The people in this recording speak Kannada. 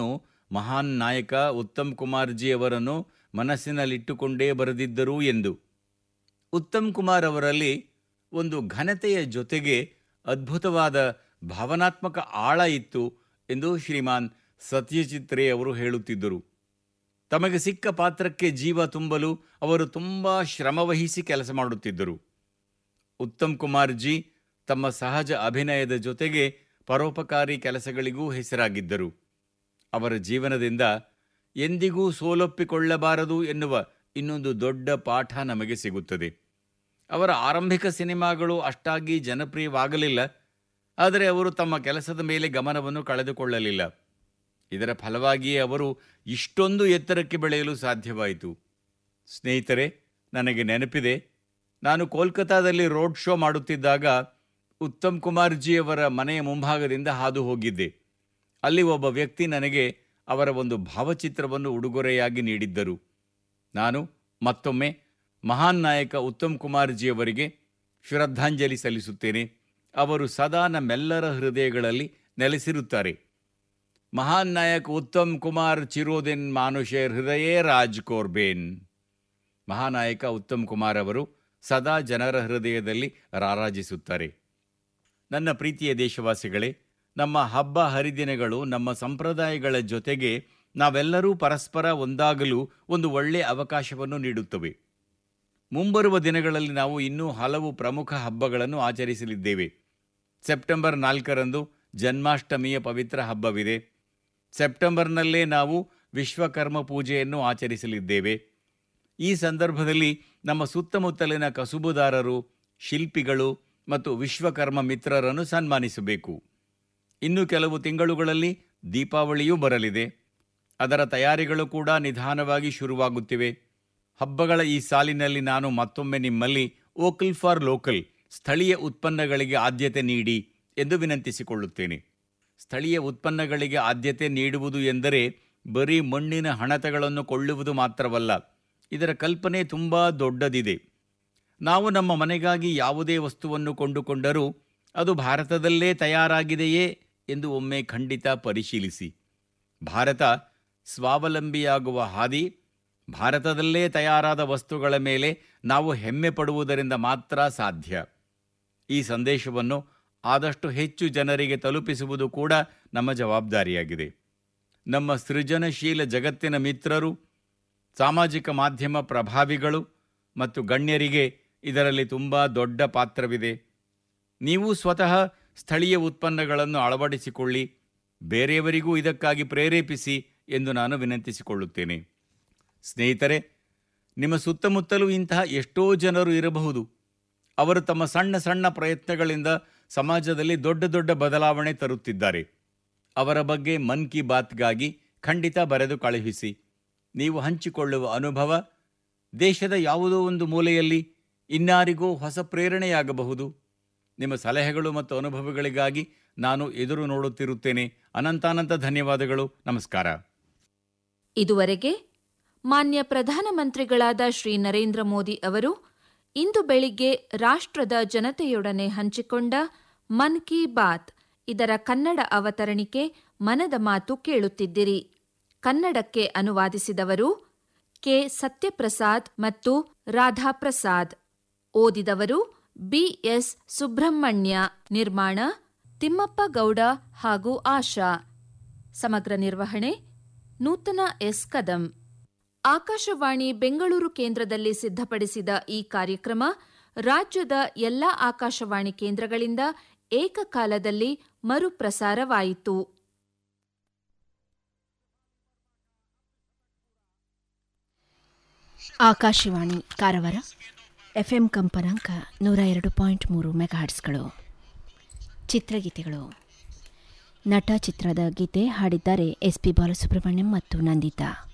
ಕಥೆಗಳನ್ನು ಮಹಾನ್ ನಾಯಕ ಉತ್ತಮ್ ಕುಮಾರ್ಜಿ ಅವರನ್ನು ಮನಸ್ಸಿನಲ್ಲಿಟ್ಟುಕೊಂಡೇ ಬರೆದಿದ್ದರು ಎಂದು ಉತ್ತಮ್ ಕುಮಾರ್ ಅವರಲ್ಲಿ ಒಂದು ಘನತೆಯ ಜೊತೆಗೆ ಅದ್ಭುತವಾದ ಭಾವನಾತ್ಮಕ ಆಳ ಇತ್ತು ಎಂದು ಶ್ರೀಮಾನ್ ಸತ್ಯಜಿತ್ ರೇ ಅವರು ಹೇಳುತ್ತಿದ್ದರು ತಮಗೆ ಸಿಕ್ಕ ಪಾತ್ರಕ್ಕೆ ಜೀವ ತುಂಬಲು ಅವರು ತುಂಬ ಶ್ರಮವಹಿಸಿ ಕೆಲಸ ಮಾಡುತ್ತಿದ್ದರು ಉತ್ತಮ್ ಕುಮಾರ್ ಜಿ ತಮ್ಮ ಸಹಜ ಅಭಿನಯದ ಜೊತೆಗೆ ಪರೋಪಕಾರಿ ಕೆಲಸಗಳಿಗೂ ಹೆಸರಾಗಿದ್ದರು ಅವರ ಜೀವನದಿಂದ ಎಂದಿಗೂ ಸೋಲೊಪ್ಪಿಕೊಳ್ಳಬಾರದು ಎನ್ನುವ ಇನ್ನೊಂದು ದೊಡ್ಡ ಪಾಠ ನಮಗೆ ಸಿಗುತ್ತದೆ ಅವರ ಆರಂಭಿಕ ಸಿನಿಮಾಗಳು ಅಷ್ಟಾಗಿ ಜನಪ್ರಿಯವಾಗಲಿಲ್ಲ ಆದರೆ ಅವರು ತಮ್ಮ ಕೆಲಸದ ಮೇಲೆ ಗಮನವನ್ನು ಕಳೆದುಕೊಳ್ಳಲಿಲ್ಲ ಇದರ ಫಲವಾಗಿಯೇ ಅವರು ಇಷ್ಟೊಂದು ಎತ್ತರಕ್ಕೆ ಬೆಳೆಯಲು ಸಾಧ್ಯವಾಯಿತು ಸ್ನೇಹಿತರೆ ನನಗೆ ನೆನಪಿದೆ ನಾನು ಕೋಲ್ಕತಾದಲ್ಲಿ ರೋಡ್ ಶೋ ಮಾಡುತ್ತಿದ್ದಾಗ ಉತ್ತಮ್ ಕುಮಾರ್ ಜಿ ಅವರ ಮನೆಯ ಮುಂಭಾಗದಿಂದ ಹಾದು ಹೋಗಿದ್ದೆ ಅಲ್ಲಿ ಒಬ್ಬ ವ್ಯಕ್ತಿ ನನಗೆ ಅವರ ಒಂದು ಭಾವಚಿತ್ರವನ್ನು ಉಡುಗೊರೆಯಾಗಿ ನೀಡಿದ್ದರು ನಾನು ಮತ್ತೊಮ್ಮೆ ಮಹಾನ್ ನಾಯಕ ಉತ್ತಮ್ ಕುಮಾರ್ ಜಿ ಅವರಿಗೆ ಶ್ರದ್ಧಾಂಜಲಿ ಸಲ್ಲಿಸುತ್ತೇನೆ ಅವರು ಸದಾ ನಮ್ಮೆಲ್ಲರ ಹೃದಯಗಳಲ್ಲಿ ನೆಲೆಸಿರುತ್ತಾರೆ ಮಹಾನ್ ನಾಯಕ್ ಉತ್ತಮ್ ಕುಮಾರ್ ಚಿರೋದಿನ್ ಮಾನುಷೇರ್ ಹೃದಯೇ ರಾಜ್ ಕೋರ್ಬೇನ್ ಮಹಾನಾಯಕ ಉತ್ತಮ್ ಕುಮಾರ್ ಅವರು ಸದಾ ಜನರ ಹೃದಯದಲ್ಲಿ ರಾರಾಜಿಸುತ್ತಾರೆ ನನ್ನ ಪ್ರೀತಿಯ ದೇಶವಾಸಿಗಳೇ ನಮ್ಮ ಹಬ್ಬ ಹರಿದಿನಗಳು ನಮ್ಮ ಸಂಪ್ರದಾಯಗಳ ಜೊತೆಗೆ ನಾವೆಲ್ಲರೂ ಪರಸ್ಪರ ಒಂದಾಗಲು ಒಂದು ಒಳ್ಳೆಯ ಅವಕಾಶವನ್ನು ನೀಡುತ್ತವೆ ಮುಂಬರುವ ದಿನಗಳಲ್ಲಿ ನಾವು ಇನ್ನೂ ಹಲವು ಪ್ರಮುಖ ಹಬ್ಬಗಳನ್ನು ಆಚರಿಸಲಿದ್ದೇವೆ ಸೆಪ್ಟೆಂಬರ್ ನಾಲ್ಕರಂದು ಜನ್ಮಾಷ್ಟಮಿಯ ಪವಿತ್ರ ಹಬ್ಬವಿದೆ ಸೆಪ್ಟೆಂಬರ್ನಲ್ಲೇ ನಾವು ವಿಶ್ವಕರ್ಮ ಪೂಜೆಯನ್ನು ಆಚರಿಸಲಿದ್ದೇವೆ ಈ ಸಂದರ್ಭದಲ್ಲಿ ನಮ್ಮ ಸುತ್ತಮುತ್ತಲಿನ ಕಸುಬುದಾರರು ಶಿಲ್ಪಿಗಳು ಮತ್ತು ವಿಶ್ವಕರ್ಮ ಮಿತ್ರರನ್ನು ಸನ್ಮಾನಿಸಬೇಕು ಇನ್ನು ಕೆಲವು ತಿಂಗಳುಗಳಲ್ಲಿ ದೀಪಾವಳಿಯೂ ಬರಲಿದೆ ಅದರ ತಯಾರಿಗಳು ಕೂಡ ನಿಧಾನವಾಗಿ ಶುರುವಾಗುತ್ತಿವೆ ಹಬ್ಬಗಳ ಈ ಸಾಲಿನಲ್ಲಿ ನಾನು ಮತ್ತೊಮ್ಮೆ ನಿಮ್ಮಲ್ಲಿ ವೋಕಲ್ ಫಾರ್ ಲೋಕಲ್ ಸ್ಥಳೀಯ ಉತ್ಪನ್ನಗಳಿಗೆ ಆದ್ಯತೆ ನೀಡಿ ಎಂದು ವಿನಂತಿಸಿಕೊಳ್ಳುತ್ತೇನೆ ಸ್ಥಳೀಯ ಉತ್ಪನ್ನಗಳಿಗೆ ಆದ್ಯತೆ ನೀಡುವುದು ಎಂದರೆ ಬರೀ ಮಣ್ಣಿನ ಹಣತೆಗಳನ್ನು ಕೊಳ್ಳುವುದು ಮಾತ್ರವಲ್ಲ ಇದರ ಕಲ್ಪನೆ ತುಂಬ ದೊಡ್ಡದಿದೆ ನಾವು ನಮ್ಮ ಮನೆಗಾಗಿ ಯಾವುದೇ ವಸ್ತುವನ್ನು ಕೊಂಡುಕೊಂಡರೂ ಅದು ಭಾರತದಲ್ಲೇ ತಯಾರಾಗಿದೆಯೇ ಎಂದು ಒಮ್ಮೆ ಖಂಡಿತ ಪರಿಶೀಲಿಸಿ ಭಾರತ ಸ್ವಾವಲಂಬಿಯಾಗುವ ಹಾದಿ ಭಾರತದಲ್ಲೇ ತಯಾರಾದ ವಸ್ತುಗಳ ಮೇಲೆ ನಾವು ಹೆಮ್ಮೆ ಪಡುವುದರಿಂದ ಮಾತ್ರ ಸಾಧ್ಯ ಈ ಸಂದೇಶವನ್ನು ಆದಷ್ಟು ಹೆಚ್ಚು ಜನರಿಗೆ ತಲುಪಿಸುವುದು ಕೂಡ ನಮ್ಮ ಜವಾಬ್ದಾರಿಯಾಗಿದೆ ನಮ್ಮ ಸೃಜನಶೀಲ ಜಗತ್ತಿನ ಮಿತ್ರರು ಸಾಮಾಜಿಕ ಮಾಧ್ಯಮ ಪ್ರಭಾವಿಗಳು ಮತ್ತು ಗಣ್ಯರಿಗೆ ಇದರಲ್ಲಿ ತುಂಬ ದೊಡ್ಡ ಪಾತ್ರವಿದೆ ನೀವು ಸ್ವತಃ ಸ್ಥಳೀಯ ಉತ್ಪನ್ನಗಳನ್ನು ಅಳವಡಿಸಿಕೊಳ್ಳಿ ಬೇರೆಯವರಿಗೂ ಇದಕ್ಕಾಗಿ ಪ್ರೇರೇಪಿಸಿ ಎಂದು ನಾನು ವಿನಂತಿಸಿಕೊಳ್ಳುತ್ತೇನೆ ಸ್ನೇಹಿತರೆ ನಿಮ್ಮ ಸುತ್ತಮುತ್ತಲೂ ಇಂತಹ ಎಷ್ಟೋ ಜನರು ಇರಬಹುದು ಅವರು ತಮ್ಮ ಸಣ್ಣ ಸಣ್ಣ ಪ್ರಯತ್ನಗಳಿಂದ ಸಮಾಜದಲ್ಲಿ ದೊಡ್ಡ ದೊಡ್ಡ ಬದಲಾವಣೆ ತರುತ್ತಿದ್ದಾರೆ ಅವರ ಬಗ್ಗೆ ಮನ್ ಕಿ ಬಾತ್ಗಾಗಿ ಖಂಡಿತ ಬರೆದು ಕಳುಹಿಸಿ ನೀವು ಹಂಚಿಕೊಳ್ಳುವ ಅನುಭವ ದೇಶದ ಯಾವುದೋ ಒಂದು ಮೂಲೆಯಲ್ಲಿ ಇನ್ನಾರಿಗೂ ಹೊಸ ಪ್ರೇರಣೆಯಾಗಬಹುದು ನಿಮ್ಮ ಸಲಹೆಗಳು ಮತ್ತು ಅನುಭವಗಳಿಗಾಗಿ ನಾನು ಎದುರು ನೋಡುತ್ತಿರುತ್ತೇನೆ ಅನಂತಾನಂತ ಧನ್ಯವಾದಗಳು ನಮಸ್ಕಾರ ಇದುವರೆಗೆ ಮಾನ್ಯ ಪ್ರಧಾನಮಂತ್ರಿಗಳಾದ ಶ್ರೀ ನರೇಂದ್ರ ಮೋದಿ ಅವರು ಇಂದು ಬೆಳಿಗ್ಗೆ ರಾಷ್ಟ್ರದ ಜನತೆಯೊಡನೆ ಹಂಚಿಕೊಂಡ ಮನ್ ಕಿ ಬಾತ್ ಇದರ ಕನ್ನಡ ಅವತರಣಿಕೆ ಮನದ ಮಾತು ಕೇಳುತ್ತಿದ್ದಿರಿ ಕನ್ನಡಕ್ಕೆ ಅನುವಾದಿಸಿದವರು ಕೆ ಸತ್ಯಪ್ರಸಾದ್ ಮತ್ತು ರಾಧಾಪ್ರಸಾದ್ ಓದಿದವರು ಬಿಎಸ್ ಸುಬ್ರಹ್ಮಣ್ಯ ನಿರ್ಮಾಣ ತಿಮ್ಮಪ್ಪ ಗೌಡ ಹಾಗೂ ಆಶಾ ಸಮಗ್ರ ನಿರ್ವಹಣೆ ನೂತನ ಎಸ್ ಕದಂ ಆಕಾಶವಾಣಿ ಬೆಂಗಳೂರು ಕೇಂದ್ರದಲ್ಲಿ ಸಿದ್ಧಪಡಿಸಿದ ಈ ಕಾರ್ಯಕ್ರಮ ರಾಜ್ಯದ ಎಲ್ಲಾ ಆಕಾಶವಾಣಿ ಕೇಂದ್ರಗಳಿಂದ ಏಕಕಾಲದಲ್ಲಿ ಮರುಪ್ರಸಾರವಾಯಿತು ಆಕಾಶವಾಣಿ ಕಾರವಾರ ಎಫ್ಎಂ ಕಂಪನಾಂಕ ನೂರ ಎರಡು ಪಾಯಿಂಟ್ ಮೂರು ಮೆಗಾಹರ್ಟ್ಸ್ಗಳು ಚಿತ್ರಗೀತೆಗಳು ನಟ ಚಿತ್ರದ ಗೀತೆ ಹಾಡಿದ್ದಾರೆ ಎಸ್ ಪಿ ಬಾಲಸುಬ್ರಹ್ಮಣ್ಯಂ ಮತ್ತು ನಂದಿತಾ